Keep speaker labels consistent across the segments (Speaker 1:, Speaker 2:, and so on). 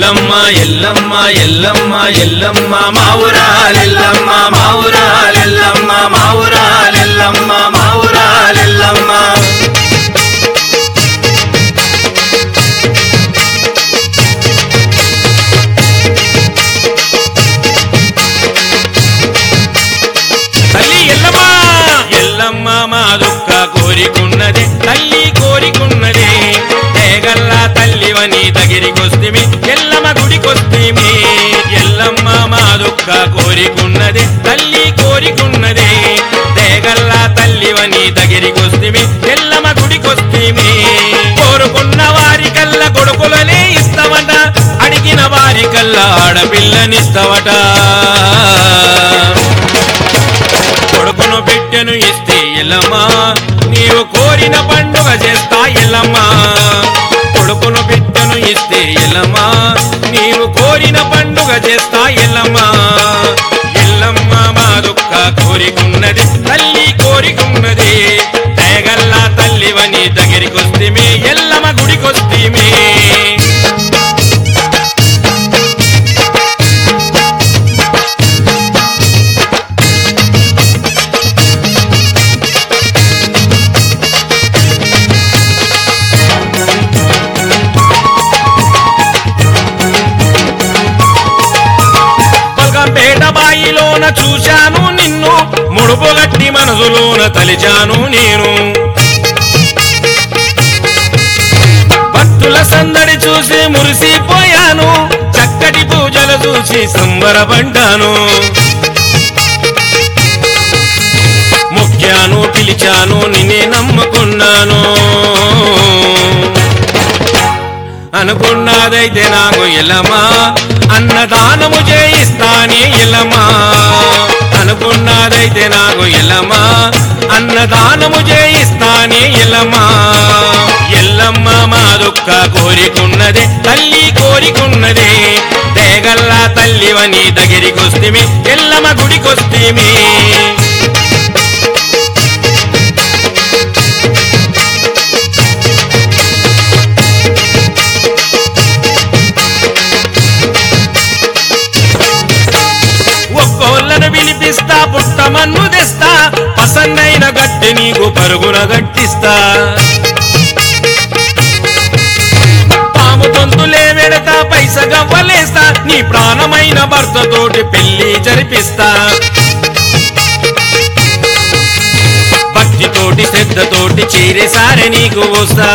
Speaker 1: ఎల్లమ్మ ఎల్లమ్మ ఎల్లమ్మ ఎల్లమ్మ మావురాలెల్లమ్మ మావురాలెల్లమ్మ మావురాలెల్లమ్మ మావురాలెల్లమ్మ తల్లి ఎల్లమ్మ ఎల్లమ్మ మా దుఃఖ కోరికున్నది తల్లి కోరికున్నది తేగల్ల తల్లివని దగ్గరికొస్తిమి ఎల్లమ్మ గుడికొస్తిమి ఎల్లమ్మ మా దుఃఖ కోరికున్నది తల్లి కోరికున్నది తేగల్ల తల్లివని దగ్గరికొస్తిమి ఎల్లమ్మ గుడికొస్తిమి కోరుకున్న వారి కల్ల కొడుకులనే ఇస్తావట అడిగిన వారి కల్లా ఆడపిల్లనిస్తావట కొడుకును బిడ్డను ఇస్తే ఎల్లమ్మా నీవు కోరిన పండుగ చేస్తా ఎల్లమ్మా కొడుకును బిడ్డను ఇస్తే ఎల్లమ్మా నీవు కోరిన పండుగ చేస్తా ఎల్లమ్మా ఎల్లమ్మ మా దుఃఖ కోరికున్నది తల్లి కోరికున్నది దయగల్లా తల్లివని దగ్గరికొస్తేమి ఎల్లమ్మ గుడికొస్తేమి పల్కంపేట బాయిలోన చూశాను నిన్ను ముడుపు గట్టి మనసులోన తలిచాను నేను భక్తుల సందడి చూసి మురిసిపోయాను చక్కటి పూజలు చూసి సంబరపడ్డాను ముఖ్యాను పిలిచాను నిన్నే నమ్ముకున్నాను అనుకున్నదైతే నాకు ఎల్లమా అన్నదానము చేయిస్తానే ఎల్లమా అనుకున్నదైతే నాకు ఎల్లమా అన్నదానము చేయిస్తానే ఎల్లమా ఎల్లమ్మ మా దుఃఖ కోరికున్నదే తల్లి కోరికున్నదే దేగల్లా తల్లివని దగ్గరికొస్తిమి ఎల్లమ్మ గుడికొస్తిమి ఒక్కోళ్ళను పిలిపిస్తా పుట్టమన్ను తెస్తా పసన్నైన గట్టి నీకు పరుగున గట్టిస్తా పాము తొంతులే వెడతా పైస గవ్వలేస్తా నీ ప్రాణమైన భర్తతోటి పెళ్లి జరిపిస్తా భక్తితోటి శ్రద్ధతోటి చేరేసారే నీకు వస్తా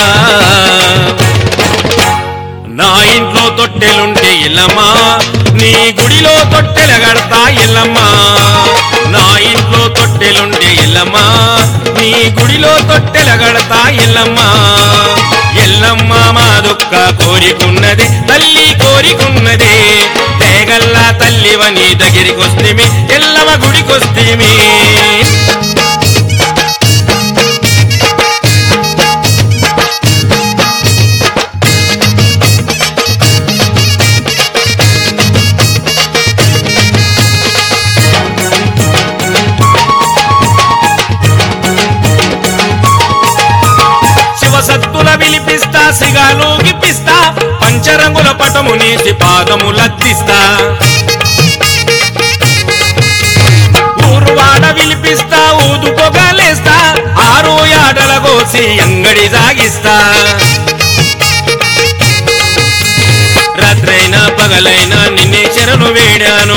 Speaker 1: నా ఇంట్లో తొట్టెలుంటే ఇల్లమ్మా నీ గుడిలో తొట్టెల కడతా ఇల్లమ్మా నా ఇంట్లో తొట్టెలుంటే ఇల్లమ్మా నీ గుడిలో తొట్టెల కడతా ఇల్లమ్మా ఎల్లమ్మ మా దుఃఖ కోరికున్నది తల్లి కోరికున్నది తేగల్లా తల్లివని దగ్గరికొస్తేమి ఎల్లమ్మ గుడికొస్తేమి శివసత్తుల విలిపిస్తా సిగాలు గిప్పిస్తా పంచరంగుల పటము నేసి పాదములద్దిస్తా ఊరువాడ విలిపిస్తా ఊదు పొగలేస్తా ఆరు యాడల కోసి అంగడి సాగిస్తా రాత్రైనా పగలైనా నిన్నే చెరను వేడాను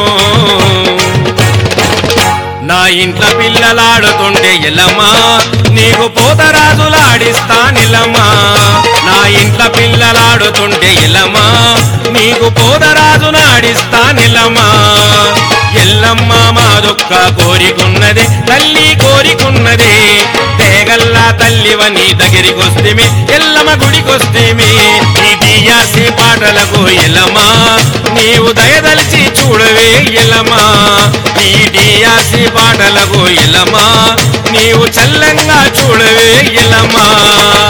Speaker 1: నా ఇంట్లో పిల్లలాడుతుంటే ఎల్లమ్మా నీకు పోతరాజులాడిస్తా నిలమ్మా నా ఇంట్లో పిల్లలాడుతుంటే ఎల్లమ్మా నీకు పోతరాజునాడిస్తా నిలమ్మా ఎల్లమ్మ మా దుఃఖ కోరికున్నది తల్లి కోరికున్నది తేగల్లా తల్లివని దగ్గరికొస్తేమి ఎల్లమ్మ గుడికొస్తేమి ఈ డియాసి పాటలకు ఎల్లమ్మా నీవు దయదలిచి చూడవే ఎల్లమ్మా ఈ డియాసి పాటలకు ఎల్లమ్మా నీవు చల్లంగా చూడవే ఎల్లమ్మా